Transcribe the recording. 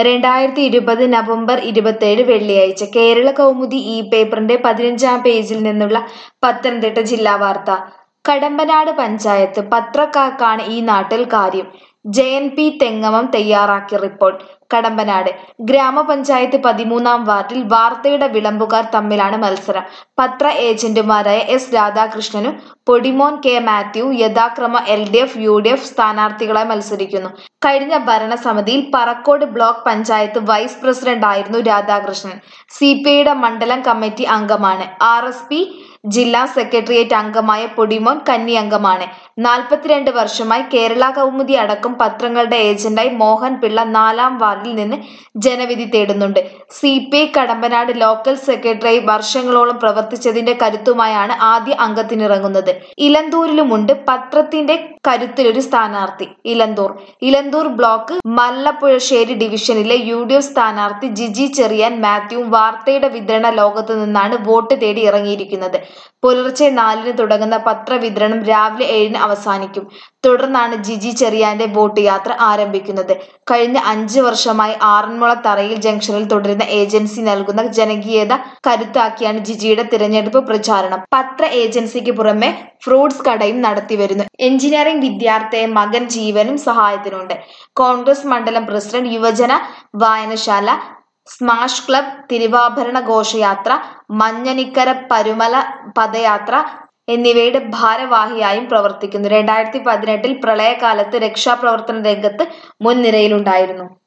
രണ്ടായിരത്തി ഇരുപത് നവംബർ ഇരുപത്തേഴ് വെള്ളിയാഴ്ച കേരള കൗമുദി ഈ പേപ്പറിന്റെ പതിനഞ്ചാം പേജിൽ നിന്നുള്ള പത്തനംതിട്ട ജില്ലാ വാർത്ത കടമ്പനാട് പഞ്ചായത്ത് പത്രക്കാർക്കാണ് ഈ നാട്ടിൽ കാര്യം ജയൻ പി തെങ്ങമം തയ്യാറാക്കിയ റിപ്പോർട്ട് കടമ്പനാട് ഗ്രാമപഞ്ചായത്ത് പതിമൂന്നാം വാർഡിൽ വാർത്തയുടെ വിളമ്പുകാർ തമ്മിലാണ് മത്സരം പത്ര ഏജന്റുമാരായ എസ് രാധാകൃഷ്ണനും പൊടിമോൻ കെ മാത്യു യഥാക്രമ L D F U D F സ്ഥാനാർത്ഥികളായി മത്സരിക്കുന്നു കഴിഞ്ഞ ഭരണസമിതിയിൽ പറക്കോട് ബ്ലോക്ക് പഞ്ചായത്ത് വൈസ് പ്രസിഡന്റ് ആയിരുന്നു രാധാകൃഷ്ണൻ സി പി ഐയുടെ മണ്ഡലം കമ്മിറ്റി അംഗമാണ് ആർ എസ് പി ജില്ലാ സെക്രട്ടേറിയറ്റ് അംഗമായ പൊടിമോൻ കന്നി അംഗമാണ് നാൽപ്പത്തിരണ്ട് വർഷമായി കേരള കൗമുദി അടക്കം പത്രങ്ങളുടെ ഏജന്റായി മോഹൻ പിള്ള നാലാം വാർഡിൽ നിന്ന് ജനവിധി തേടുന്നുണ്ട് C P I Kadampanad local secretary വർഷങ്ങളോളം പ്രവർത്തിച്ചതിന്റെ കരുത്തുമായാണ് ആദ്യ അംഗത്തിനിറങ്ങുന്നത് ഇലന്തൂരിലുമുണ്ട് പത്രത്തിന്റെ കരുത്തിലൊരു സ്ഥാനാർത്ഥി ഇലന്തൂർ ഇലന്തൂർ ബ്ലോക്ക് മല്ലപ്പുഴശ്ശേരി ഡിവിഷനിലെ യു ഡി എഫ് സ്ഥാനാർത്ഥി ജിജി ചെറിയാൻ മാത്യുവും വാർത്തയുടെ വിതരണ ലോകത്തു നിന്നാണ് വോട്ട് തേടി ഇറങ്ങിയിരിക്കുന്നത് പുലർച്ചെ നാലിന് തുടങ്ങുന്ന പത്രവിതരണം രാവിലെ ഏഴിന് അവസാനിക്കും തുടർന്നാണ് ജിജി ചെറിയാന്റെ വോട്ട് യാത്ര ആരംഭിക്കുന്നത് കഴിഞ്ഞ അഞ്ച് വർഷമായി ആറന്മുള തറയിൽ ജംഗ്ഷനിൽ തുടരുന്ന ഏജൻസി നൽകുന്ന ജനകീയത കരുത്താക്കിയാണ് ജിജിയുടെ തിരഞ്ഞെടുപ്പ് പ്രചാരണം പത്ര ഏജൻസിക്ക് പുറമെ ഫ്രൂട്ട്സ് കടയും നടത്തിവരുന്നു എഞ്ചിനീയറിംഗ് വിദ്യാർത്ഥിയെ മകൻ ജീവനും സഹായത്തിനുണ്ട് കോൺഗ്രസ് മണ്ഡലം പ്രസിഡന്റ് യുവജന വായനശാല സ്മാഷ് ക്ലബ് തിരുവാഭരണ ഘോഷയാത്ര മഞ്ഞനിക്കര പരുമല പദയാത്ര എന്നിവയുടെ ഭാരവാഹിയായും പ്രവർത്തിക്കുന്നു രണ്ടായിരത്തി പതിനെട്ടിൽ പ്രളയകാലത്ത് രക്ഷാപ്രവർത്തന രംഗത്ത് മുൻനിരയിലുണ്ടായിരുന്നു